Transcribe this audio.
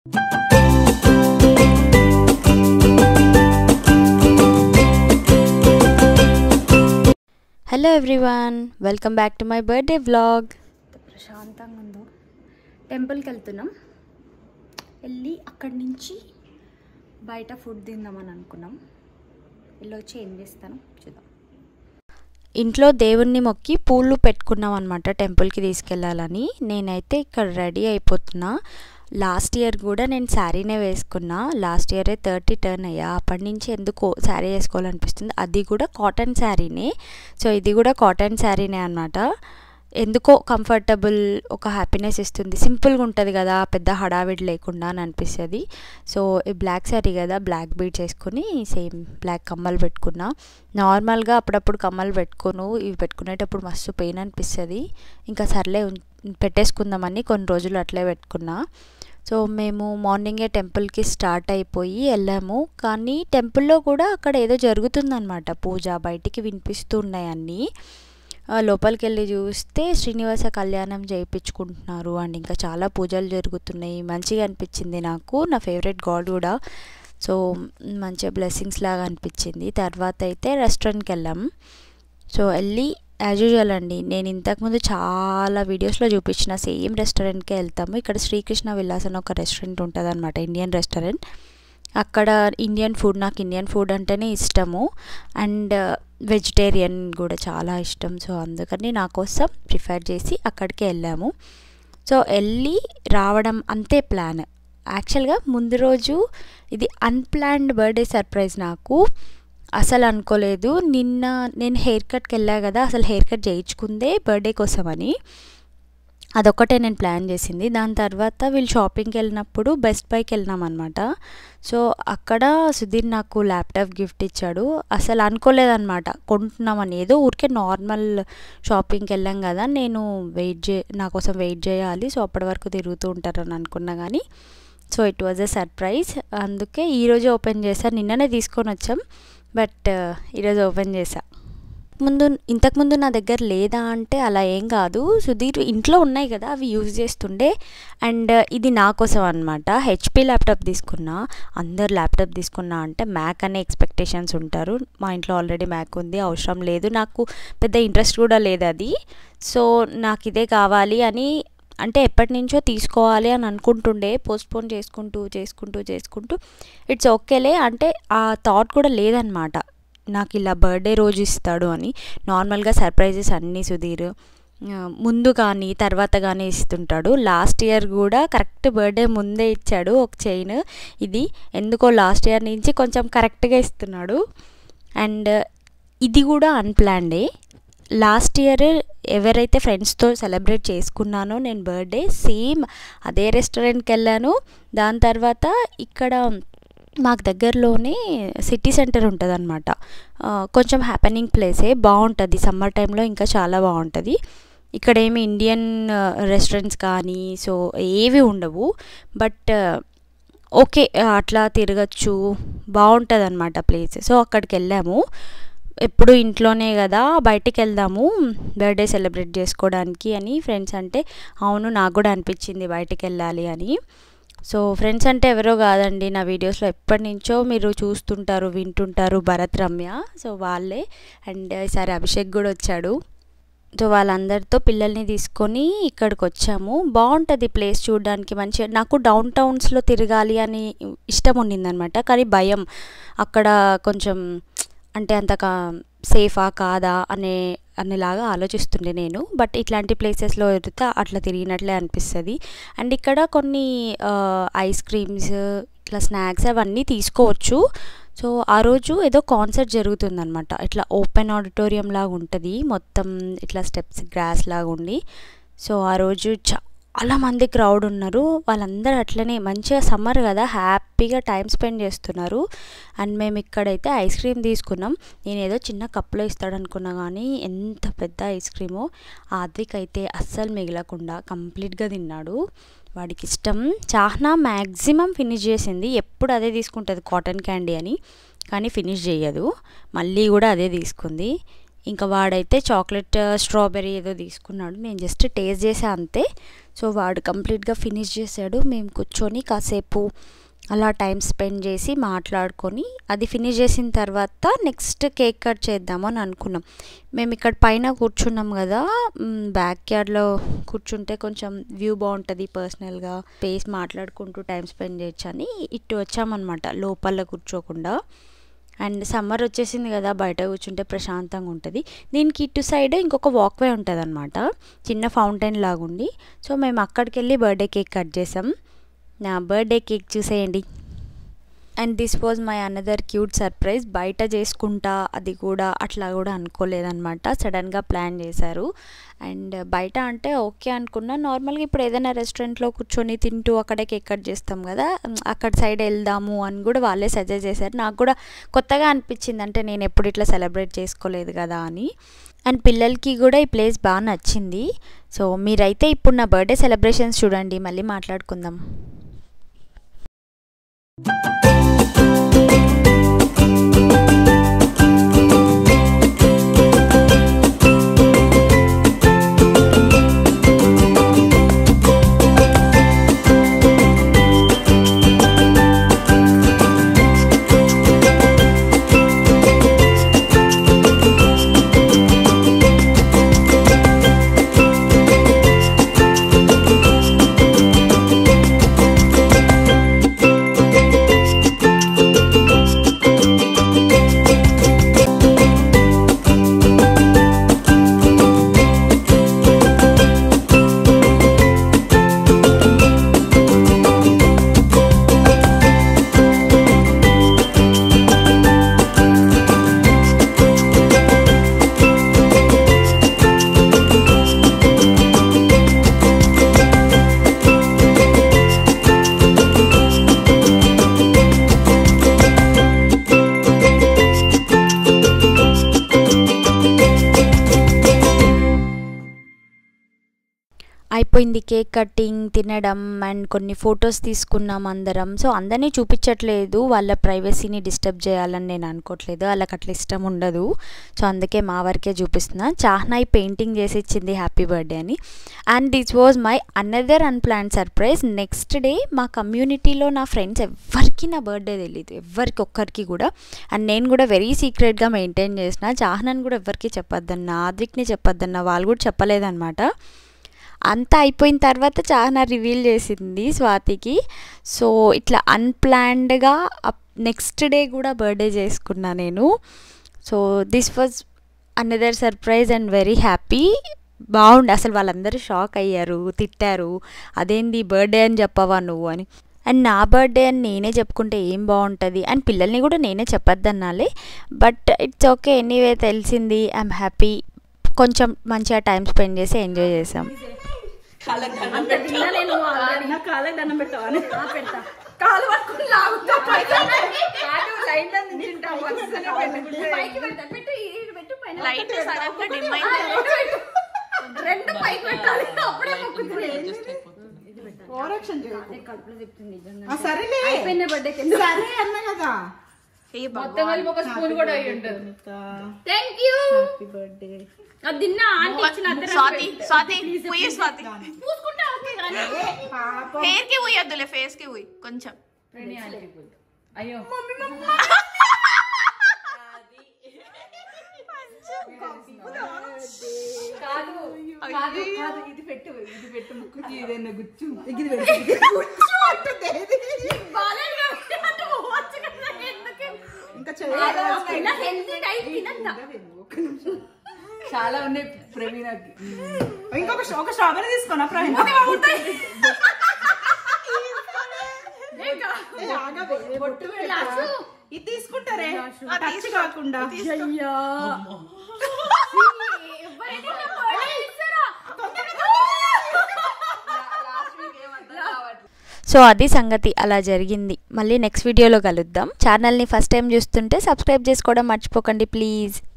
Hello everyone welcome back to my birthday vlog ప్రశాంతంగా ఉందో టెంపుల్కి వెళ్తున్నాం వెళ్ళి అక్కడి నుంచి బయట ఫుడ్ తిందామని అనుకున్నాం వెళ్ళొచ్చి ఏం చేస్తాను చూద్దాం ఇంట్లో దేవుణ్ణి మొక్కి పూలు పెట్టుకున్నాం అనమాట టెంపుల్కి తీసుకెళ్ళాలని నేనైతే ఇక్కడ రెడీ అయిపోతున్నా లాస్ట్ ఇయర్ కూడా నేను శారీనే వేసుకున్నా లాస్ట్ ఇయరే థర్టీ టర్న్ అయ్యా అప్పటి నుంచి ఎందుకు శారీ వేసుకోవాలనిపిస్తుంది అది కూడా కాటన్ శారీనే సో ఇది కూడా కాటన్ శారీనే అనమాట ఎందుకో కంఫర్టబుల్ ఒక హ్యాపీనెస్ ఇస్తుంది సింపుల్గా ఉంటుంది కదా పెద్ద హడావిడి లేకుండా అని అనిపిస్తుంది సో ఈ బ్లాక్ శారీ కదా బ్లాక్ బీట్ చేసుకొని సేమ్ బ్లాక్ కమ్మలు పెట్టుకున్నా నార్మల్గా అప్పుడప్పుడు కమ్మలు పెట్టుకోను ఇవి పెట్టుకునేటప్పుడు మస్తు పెయిన్ అనిపిస్తుంది ఇంకా సర్లే ఉం- పెట్టేసుకుందామని కొన్ని రోజులు అట్లే పెట్టుకున్నా సో మేము మార్నింగే టెంపుల్కి స్టార్ట్ అయిపోయి వెళ్ళాము కానీ టెంపుల్లో కూడా అక్కడ ఏదో జరుగుతుందన్నమాట పూజ బయటికి వినిపిస్తున్నాయి అన్నీ ఆ, లోపలికి వెళ్ళి చూస్తే శ్రీనివాస కళ్యాణం చేయించుకుంటున్నారు అండ్ ఇంకా చాలా పూజలు జరుగుతున్నాయి మంచిగా అనిపించింది నాకు నా ఫేవరెట్ గాడ్ కూడా సో మంచిగా బ్లెస్సింగ్స్ లాగా అనిపించింది తర్వాత అయితే రెస్టారెంట్కి వెళ్ళాం సో వెళ్ళి యాజ్ యూజువల్ అండి నేను ఇంతకుముందు చాలా వీడియోస్లో చూపించిన సేమ్ రెస్టారెంట్కే వెళ్తాము ఇక్కడ శ్రీకృష్ణ విలాస్ అని ఒక రెస్టారెంట్ ఉంటుంది అనమాట ఇండియన్ రెస్టారెంట్ అక్కడ ఇండియన్ ఫుడ్ నాకు ఇండియన్ ఫుడ్ అంటేనే ఇష్టము అండ్ వెజిటేరియన్ కూడా చాలా ఇష్టం సో అందుకని నా కోసం ప్రిఫర్ చేసి అక్కడికి వెళ్ళాము సో వెళ్ళి రావడం అంతే ప్లాన్ యాక్చువల్గా ముందు రోజు ఇది అన్ప్లాన్డ్ బర్త్డే సర్ప్రైజ్ నాకు అసలు అనుకోలేదు నిన్న నేను హెయిర్ కట్కి వెళ్ళా కదా అసలు హెయిర్ కట్ చేయించుకుందే బర్త్డే కోసమని అదొక్కటే నేను ప్లాన్ చేసింది దాని తర్వాత వీళ్ళు షాపింగ్కి వెళ్ళినప్పుడు బెస్ట్ బైకి వెళ్ళినాం అనమాట సో అక్కడ సుధీర్ నాకు ల్యాప్టాప్ గిఫ్ట్ ఇచ్చాడు అసలు అనుకోలేదన్నమాట కొంటున్నామని ఏదో ఊరికే నార్మల్ షాపింగ్కి వెళ్ళాం కదా నేను వెయిట్ చే నా కోసం వెయిట్ చేయాలి సో అప్పటి వరకు తిరుగుతూ ఉంటారని అనుకున్నా కానీ so it was a surprise అందుకే ఈరోజు ఓపెన్ చేశా నిన్ననే తీసుకొని వచ్చాం బట్ ఈరోజు ఓపెన్ చేశా ముందు ఇంతకుముందు నా దగ్గర లేదా అంటే అలా ఏం కాదు సుధీర్ ఇంట్లో ఉన్నాయి కదా అవి యూజ్ చేస్తుండే అండ్ ఇది నా కోసం అనమాట హెచ్పి ల్యాప్టాప్ తీసుకున్నా అందరు ల్యాప్టాప్ తీసుకున్నా అంటే మ్యాక్ అనే ఎక్స్పెక్టేషన్స్ ఉంటారు మా ఇంట్లో ఆల్రెడీ మ్యాక్ ఉంది అవసరం లేదు నాకు పెద్ద ఇంట్రెస్ట్ కూడా లేదు అది సో నాకు ఇదే కావాలి అని అంటే ఎప్పటి నుంచో తీసుకోవాలి అని అనుకుంటుండే పోస్ట్పోన్ చేసుకుంటూ చేసుకుంటూ చేసుకుంటూ ఇట్స్ ఓకేలే అంటే ఆ థాట్ కూడా లేదనమాట నాకు ఇలా బర్త్డే రోజు ఇస్తాడు అని నార్మల్గా సర్ప్రైజెస్ అన్నీ సుధీర్ ఆ, ముందు కానీ తర్వాత కానీ ఇస్తుంటాడు లాస్ట్ ఇయర్ కూడా కరెక్ట్ బర్త్డే ముందే ఇచ్చాడు ఒక చైన్ ఇది ఎందుకో లాస్ట్ ఇయర్ నుంచి కొంచెం కరెక్ట్గా ఇస్తున్నాడు అండ్ ఇది కూడా అన్ప్లాన్డే లాస్ట్ ఇయర్ ఎవరైతే ఫ్రెండ్స్తో సెలబ్రేట్ చేసుకున్నానో నేను బర్త్డే సేమ్ అదే రెస్టారెంట్కి వెళ్ళాను దాని తర్వాత ఇక్కడ మాకు దగ్గరలోనే సిటీ సెంటర్ ఉంటుంది అనమాట కొంచెం హ్యాపెనింగ్ ప్లేసే బాగుంటుంది సమ్మర్ టైంలో ఇంకా చాలా బాగుంటుంది ఇక్కడ ఏమి ఇండియన్ రెస్టారెంట్స్ కానీ సో ఏవి ఉండవు బట్ ఓకే అట్లా తిరగచ్చు బాగుంటుంది అనమాట ప్లేస్ సో అక్కడికి వెళ్ళాము ఎప్పుడు ఇంట్లోనే కదా బయటికి వెళ్దాము బర్త్డే సెలబ్రేట్ చేసుకోవడానికి అని ఫ్రెండ్స్ అంటే అవును నాకు కూడా అనిపించింది బయటికి వెళ్ళాలి అని సో ఫ్రెండ్స్ అంటే ఎవరో కాదండి నా వీడియోస్లో ఎప్పటి నుంచో మీరు చూస్తుంటారు వింటుంటారు భరత్ రమ్య సో వాళ్ళే అండ్ ఈసారి అభిషేక్ కూడా వచ్చాడు సో వాళ్ళందరితో పిల్లల్ని తీసుకొని ఇక్కడికి వచ్చాము బాగుంటుంది ప్లేస్ చూడడానికి మంచిగా నాకు డౌన్ టౌన్స్లో తిరగాలి అని ఇష్టం ఉండిందనమాట కానీ భయం అక్కడ కొంచెం అంటే అంత సేఫా కాదా అనే అనేలాగా ఆలోచిస్తుండే నేను బట్ ఇట్లాంటి ప్లేసెస్లో వెళ్తే అట్లా తిరిగినట్లే అనిపిస్తుంది అండ్ ఇక్కడ కొన్ని ఐస్ క్రీమ్స్ ఇట్లా స్నాక్స్ అవన్నీ తీసుకోవచ్చు సో ఆ రోజు ఏదో కాన్సర్ట్ జరుగుతుందనమాట ఇట్లా ఓపెన్ ఆడిటోరియం లాగా ఉంటుంది మొత్తం ఇట్లా స్టెప్స్ గ్రాస్ లాగా ఉండి సో ఆ రోజు చాలా మంది క్రౌడ్ ఉన్నారు వాళ్ళందరూ అట్లనే మంచిగా సమ్మర్ కదా హ్యాపీగా టైం స్పెండ్ చేస్తున్నారు అండ్ మేము ఇక్కడైతే ఐస్ క్రీమ్ తీసుకున్నాం నేను ఏదో చిన్న కప్లో ఇస్తాడనుకున్నా కానీ ఎంత పెద్ద ఐస్ క్రీమో ఆద్విక్ అయితే అస్సలు మిగలకుండా కంప్లీట్గా తిన్నాడు వాడికి ఇష్టం చాహ్నా మ్యాక్సిమం ఫినిష్ చేసింది ఎప్పుడు అదే తీసుకుంటుంది కాటన్ క్యాండీ అని కానీ ఫినిష్ చేయదు మళ్ళీ కూడా అదే తీసుకుంది ఇంకా వాడైతే చాక్లెట్ స్ట్రాబెర్రీ ఏదో తీసుకున్నాడు నేను జస్ట్ టేస్ట్ చేసా అంతే సో వాడు కంప్లీట్గా ఫినిష్ చేశాడు మేము కూర్చొని కాసేపు అలా టైం స్పెండ్ చేసి మాట్లాడుకొని అది ఫినిష్ చేసిన తర్వాత నెక్స్ట్ కేక్ కట్ చేద్దామని అనుకున్నాం మేము ఇక్కడ పైన కూర్చున్నాం కదా బ్యాక్ యార్డ్లో కూర్చుంటే కొంచెం వ్యూ బాగుంటుంది పర్సనల్గా స్పేస్ మాట్లాడుకుంటూ టైం స్పెండ్ చేయొచ్చు అని ఇటు వచ్చామన్నమాట లోపల కూర్చోకుండా అండ్ సమ్మర్ వచ్చేసింది కదా బయట కూర్చుంటే ప్రశాంతంగా ఉంటుంది దీనికి ఇటు సైడ్ ఇంకొక వాక్వే ఉంటుంది అనమాట చిన్న ఫౌంటైన్ లాగుండి సో మేము అక్కడికి వెళ్ళి బర్త్డే కేక్ కట్ చేసాం నా బర్త్డే కేక్ చూసేయండి and this was my another cute surprise బయట చేసుకుంటా అది కూడా అట్లా కూడా అనుకోలేదన్నమాట సడన్గా ప్లాన్ చేశారు అండ్ బయట అంటే ఓకే అనుకున్నా నార్మల్గా ఇప్పుడు ఏదైనా రెస్టారెంట్లో కూర్చొని తింటూ అక్కడే కేక్ కట్ చేస్తాం కదా అక్కడ సైడ్ వెళ్దాము అని కూడా వాళ్ళే సజెస్ట్ చేశారు నాకు కూడా కొత్తగా అనిపించింది అంటే నేను ఎప్పుడు ఇట్లా సెలబ్రేట్ చేసుకోలేదు కదా అని అండ్ పిల్లలకి కూడా ఈ ప్లేస్ బాగా నచ్చింది సో మీరైతే ఇప్పుడు నా బర్త్డే సెలబ్రేషన్స్ చూడండి మళ్ళీ మాట్లాడుకుందాం అయిపోయింది కేక్ కటింగ్ తినడం అండ్ కొన్ని ఫొటోస్ తీసుకున్నాం అందరం సో అందరినీ చూపించట్లేదు వాళ్ళ ప్రైవసీని డిస్టర్బ్ చేయాలని నేను అనుకోవట్లేదు వాళ్ళకి అట్లా ఇష్టం ఉండదు సో అందుకే మా వరకే చూపిస్తున్నా చాహ్నాయి పెయింటింగ్ చేసి ఇచ్చింది హ్యాపీ బర్త్డే అని and this was my another unplan surprise next day మా కమ్యూనిటీలో నా ఫ్రెండ్స్ ఎవ్వరికి నా బర్త్డే తెలియదు ఎవ్వరికి ఒక్కరికి కూడా అండ్ నేను కూడా వెరీ సీక్రెట్గా మెయింటైన్ చేసిన చాహ్నాని కూడా ఎవ్వరికి చెప్పొద్దన్నా ఆద్విక్ని చెప్పొద్దన్నా వాళ్ళు కూడా చెప్పలేదన్నమాట అంతా అయిపోయిన తర్వాత చాలా రివీల్ చేసింది స్వాతికి సో ఇట్లా అన్ప్లాన్డ్గా నెక్స్ట్ డే కూడా బర్త్డే చేసుకున్నా నేను so this was another surprise and very happy బాగుండే అసలు వాళ్ళందరూ షాక్ అయ్యారు తిట్టారు అదేంది బర్త్డే అని చెప్పవా నువ్వు అని అండ్ నా బర్త్డే అని నేనే చెప్పుకుంటే ఏం బాగుంటుంది అండ్ పిల్లల్ని కూడా నేనే చెప్పొద్దన్నాలే బట్ ఇట్స్ ఓకే ఎనీవే తెలిసింది ఐఎమ్ హ్యాపీ కొంచెం మంచిగా టైం స్పెండ్ చేసి ఎంజాయ్ చేసాం అంత తిన్నా నేను already. నా కాళ్ళకి దండం పెట్టావా ఆ, పెడతా కాలు పట్టుకుని లాగుతా పైకి కాదు లైన్ లో నించుంటా వరుసగా పైకి పెడతా పెట్టు ఈడు పెట్టు పైన లైట్ సడన్ గా డిమ్ ఆ, రెండు పెట్టు. రెండు పైకి పెట్టాలి అప్పుడే మొక్కుతుంది ఓరక్షన్ కడుపులో తిప్పుతుంది నిజంగా ఆ సరేలే అయిపోయిన బర్త్డే సరే అన్న కదా మొత్తం కలిపి ఒక స్పూన్ కూడా అయ్యి ఉంటుంది థ్యాంక్ యూ హ్యాపీ బర్త్డే అది తిన్నా ఆంటీ ఇచ్చిన అద్దె స్వాతి స్వాతి పోయి స్వాతి పూసుకుంటా ఓకే కానీ పాపం హెయిర్ కి పోయి వద్దులే ఫేస్ కి పోయి కొంచెం అయ్యో కాదు కాదు కాదు ఇది పెట్టు ఇది పెట్టు ముక్కుకి ఏదైనా గుచ్చు ఇది పెట్టు ఇది గుచ్చు అంటుంది ఏది? బాలేదు కాబట్టి అటు పోవచ్చు కదా, ఎందుకు? ఇంకా ఇలా healthy diet తినద్దా? చాలా ఉన్నాయి ప్రవీణకి ఇంకొక స్ట్రా- ఒక స్ట్రాబెరీ తీసుకోనా ప్రవీణ ఏ, ఆగవే, బొట్టు పెడతా. లాసు. ఇది తీసుకుంటారే టచ్ కాకుండా అయ్యా ఎవరైనా నా birthday చేస్తారా? సో అది సంగతి అలా జరిగింది మళ్ళీ నెక్స్ట్ వీడియోలో కలుద్దాం ఛానల్ని ఫస్ట్ టైం చూస్తుంటే సబ్స్క్రైబ్ చేసుకోవడం మర్చిపోకండి ప్లీజ్